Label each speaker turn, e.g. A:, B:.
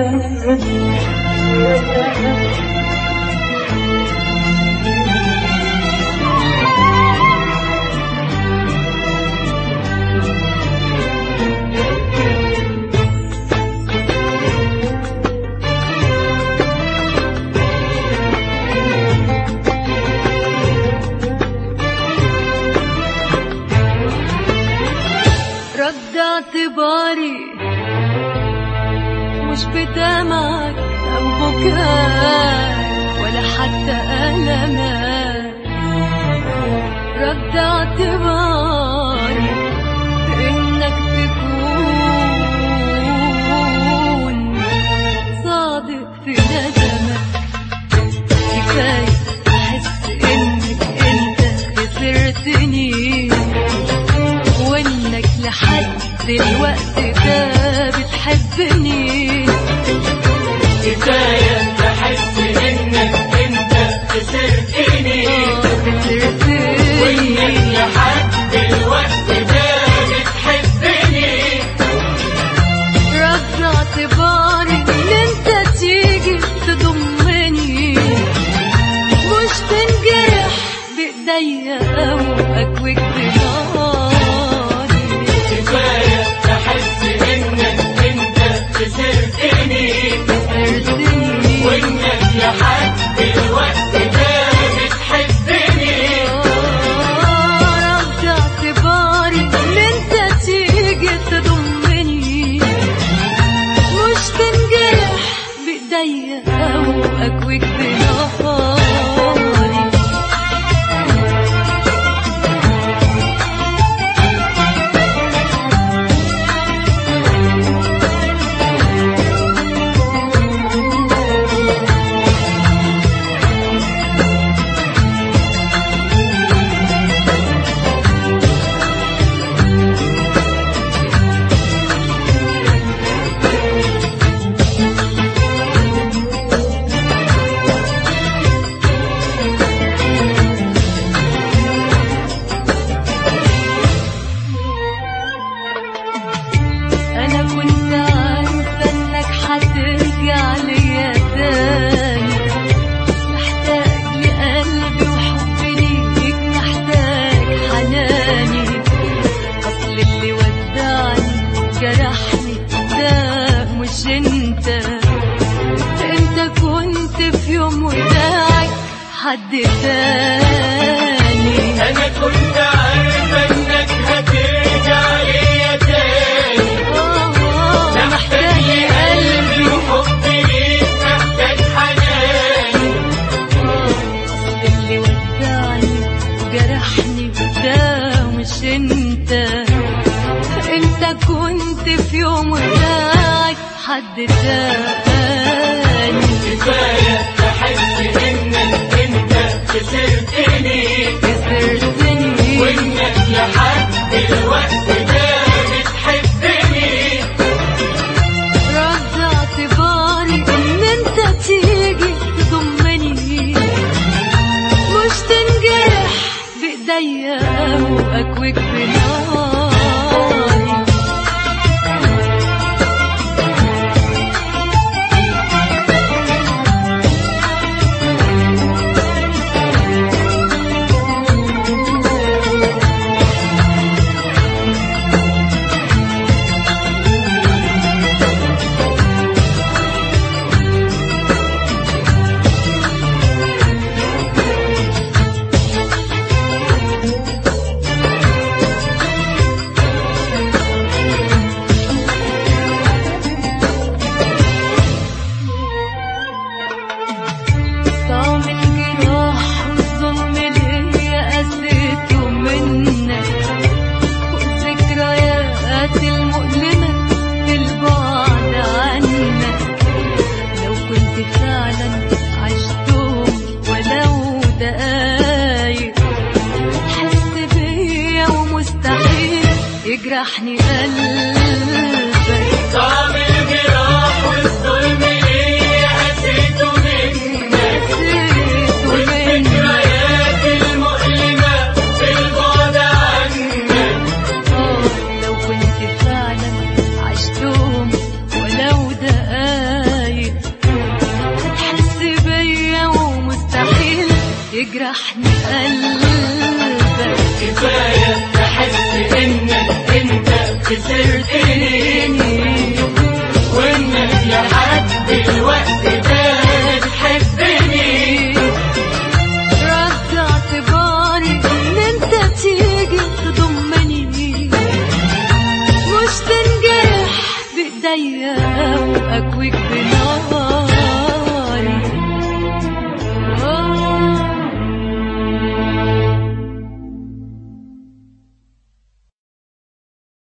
A: رد اعتباري مش بدمعك أو بكاك ولا حتى ألمك رد اعتباري إنك تكون صادق في ندمك كفاية أحس إنك أنت خسرتني وإنك لحد الوقت ده بتحبني
B: كفاية بحس إنك أنت خسرتني وإنك لحد الوقت ده بتحبني
A: رد اعتباري ان انت تيجي تضمني مش تنجرح بايديا او اكوك بناري
B: كفاية بحس إنك أنت خسرتني
A: خسرتني
B: وإنك لحد الوقت ده بتحبني
A: رد اعتباري ان انت تيجي تضمني مش تنجرح بايديا او اكوك بنهاري انا كنت عارفه انك هترجع ليا تاني محتاج لقلبي وحبي ليك محتاج حناني اصل اللي ودعني جرحني ده مش انت انت كنت في يوم وداعي حد تاني
B: أنا كنت عارفة إنك هترجع ليا تاني
A: آه،
B: ده محتاج لقلبي
A: قلبي
B: وحبي ليك محتاج حناني
A: اللي ودعني جرحني ده مش انت انت كنت في يوم وداعي حد تاني
B: كفاية بحس إنك أنت خسرتني
A: خسرتني
B: وإنك لحد الوقت ده بتحبني
A: رد اعتباري ان انت تيجي تضمني مش تنجرح بايديا او اكوك بناري طعم الجراح والظلم اللي قسيته منك والذكريات المؤلمة البعد عنك لو كنت فعلا عشتهم ولو دقايق تحس بيا ومستحيل يجرحني قلبك
B: طعم الجراح والظلم ليه حسيته منك
A: قسيته منك
B: والذكريات المؤلمة في البعد عنك
A: آه، لو كنت فعلا عشتهم ولو دقايق جرحني قلبك
B: كفاية أحس إنك أنت خسرتني وإنك لحد دلوقتي ده بتحبني
A: رد اعتباري ان انت تيجي تضمني مش تنجرح بايديا واكويك بنار